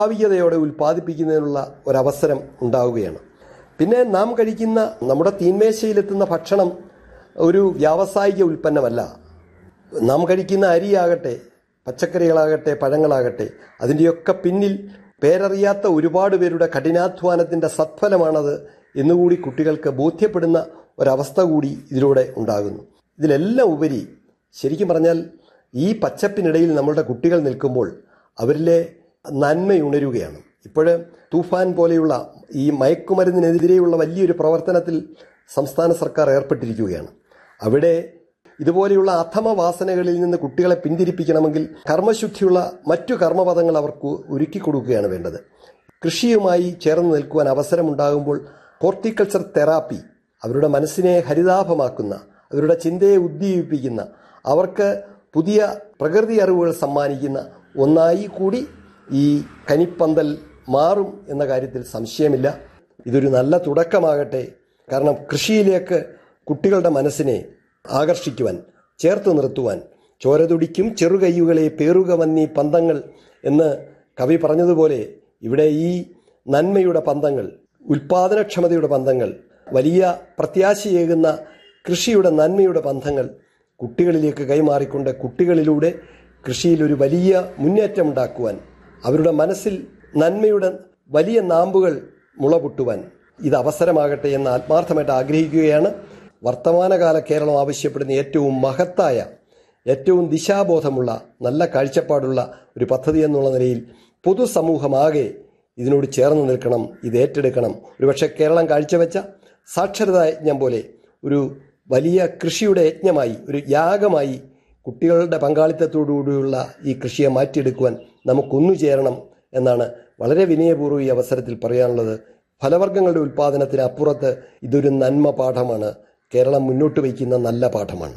സ്വാഭാവികതയോടെ ഉൽപ്പാദിപ്പിക്കുന്നതിനുള്ള ഒരവസരം ഉണ്ടാവുകയാണ് പിന്നെ നാം കഴിക്കുന്ന നമ്മുടെ തീന്മേശയിലെത്തുന്ന ഭക്ഷണം ഒരു വ്യാവസായിക ഉൽപ്പന്നമല്ല നാം കഴിക്കുന്ന അരിയാകട്ടെ പച്ചക്കറികളാകട്ടെ പഴങ്ങളാകട്ടെ അതിൻ്റെയൊക്കെ പിന്നിൽ പേരറിയാത്ത ഒരുപാട് പേരുടെ കഠിനാധ്വാനത്തിൻ്റെ സത്ഫലമാണത് എന്നുകൂടി കുട്ടികൾക്ക് ബോധ്യപ്പെടുന്ന ഒരവസ്ഥ കൂടി ഇതിലൂടെ ഉണ്ടാകുന്നു ഇതിലെല്ലാം ഉപരി ശരിക്കും പറഞ്ഞാൽ ഈ പച്ചപ്പിനിടയിൽ നമ്മളുടെ കുട്ടികൾ നിൽക്കുമ്പോൾ അവരിലെ നന്മയുണരുകയാണ് ഇപ്പോൾ തൂഫാൻ പോലെയുള്ള ഈ മയക്കുമരുന്നിനെതിരെയുള്ള വലിയൊരു പ്രവർത്തനത്തിൽ സംസ്ഥാന സർക്കാർ ഏർപ്പെട്ടിരിക്കുകയാണ് അവിടെ ഇതുപോലെയുള്ള അധമ വാസനകളിൽ നിന്ന് കുട്ടികളെ പിന്തിരിപ്പിക്കണമെങ്കിൽ കർമ്മശുദ്ധിയുള്ള മറ്റു കർമ്മപദങ്ങൾ അവർക്ക് ഒരുക്കി കൊടുക്കുകയാണ് വേണ്ടത് കൃഷിയുമായി ചേർന്ന് നിൽക്കുവാൻ അവസരമുണ്ടാകുമ്പോൾ ഹോർട്ടിക്കൾച്ചർ തെറാപ്പി അവരുടെ മനസ്സിനെ ഹരിതാഭമാക്കുന്ന അവരുടെ ചിന്തയെ ഉദ്ദീപിപ്പിക്കുന്ന അവർക്ക് പുതിയ പ്രകൃതി അറിവുകൾ സമ്മാനിക്കുന്ന ഒന്നായി കൂടി ഈ കനിപ്പന്തൽ മാറും എന്ന കാര്യത്തിൽ സംശയമില്ല ഇതൊരു നല്ല തുടക്കമാകട്ടെ കാരണം കൃഷിയിലേക്ക് കുട്ടികളുടെ മനസ്സിനെ ആകർഷിക്കുവാൻ ചേർത്ത് നിർത്തുവാൻ ചോരതുടിക്കും ചെറുകയ്യുകളെ പേറുക വന്നീ പന്തങ്ങൾ എന്ന് കവി പറഞ്ഞതുപോലെ ഇവിടെ ഈ നന്മയുടെ പന്തങ്ങൾ ഉൽപാദനക്ഷമതയുടെ പന്തങ്ങൾ വലിയ പ്രത്യാശയേകുന്ന കൃഷിയുടെ നന്മയുടെ ബന്ധങ്ങൾ കുട്ടികളിലേക്ക് കൈമാറിക്കൊണ്ട് കുട്ടികളിലൂടെ കൃഷിയിൽ ഒരു വലിയ മുന്നേറ്റം ഉണ്ടാക്കുവാൻ അവരുടെ മനസ്സിൽ നന്മയുടെ വലിയ നാമ്പുകൾ മുളപൊട്ടുവാൻ ഇത് അവസരമാകട്ടെ എന്ന് ആത്മാർത്ഥമായിട്ട് ആഗ്രഹിക്കുകയാണ് വർത്തമാനകാല കേരളം ആവശ്യപ്പെടുന്ന ഏറ്റവും മഹത്തായ ഏറ്റവും ദിശാബോധമുള്ള നല്ല കാഴ്ചപ്പാടുള്ള ഒരു പദ്ധതി എന്നുള്ള നിലയിൽ പൊതുസമൂഹമാകെ ഇതിനോട് ചേർന്ന് നിൽക്കണം ഇത് ഏറ്റെടുക്കണം ഒരുപക്ഷെ കേരളം കാഴ്ചവെച്ച സാക്ഷരതാ യജ്ഞം പോലെ ഒരു വലിയ കൃഷിയുടെ യജ്ഞമായി ഒരു യാഗമായി കുട്ടികളുടെ പങ്കാളിത്തത്തോടുകൂടിയുള്ള ഈ കൃഷിയെ മാറ്റിയെടുക്കുവാൻ നമുക്കൊന്നു ചേരണം എന്നാണ് വളരെ വിനയപൂർവ്വം ഈ അവസരത്തിൽ പറയാനുള്ളത് ഫലവർഗ്ഗങ്ങളുടെ ഉൽപ്പാദനത്തിന് അപ്പുറത്ത് ഇതൊരു നന്മ പാഠമാണ് കേരളം മുന്നോട്ട് വയ്ക്കുന്ന നല്ല പാഠമാണ്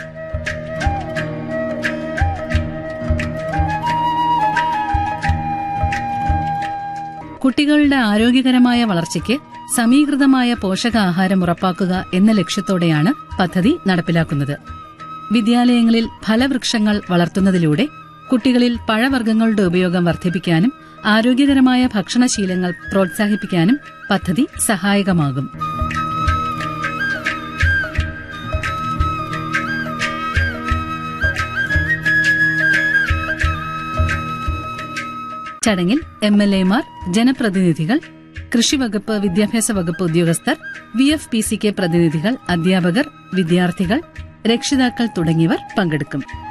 കുട്ടികളുടെ ആരോഗ്യകരമായ വളർച്ചയ്ക്ക് സമീകൃതമായ പോഷകാഹാരം ഉറപ്പാക്കുക എന്ന ലക്ഷ്യത്തോടെയാണ് പദ്ധതി നടപ്പിലാക്കുന്നത് വിദ്യാലയങ്ങളിൽ ഫലവൃക്ഷങ്ങൾ വളർത്തുന്നതിലൂടെ കുട്ടികളിൽ പഴവർഗ്ഗങ്ങളുടെ ഉപയോഗം വർദ്ധിപ്പിക്കാനും ആരോഗ്യകരമായ ഭക്ഷണശീലങ്ങൾ പ്രോത്സാഹിപ്പിക്കാനും പദ്ധതി സഹായകമാകും ചടങ്ങിൽ എം എൽ എമാർ ജനപ്രതിനിധികൾ കൃഷിവകുപ്പ് വിദ്യാഭ്യാസ വകുപ്പ് ഉദ്യോഗസ്ഥർ V F P C K പ്രതിനിധികൾ അധ്യാപകർ വിദ്യാർത്ഥികൾ രക്ഷിതാക്കൾ തുടങ്ങിയവർ പങ്കെടുക്കും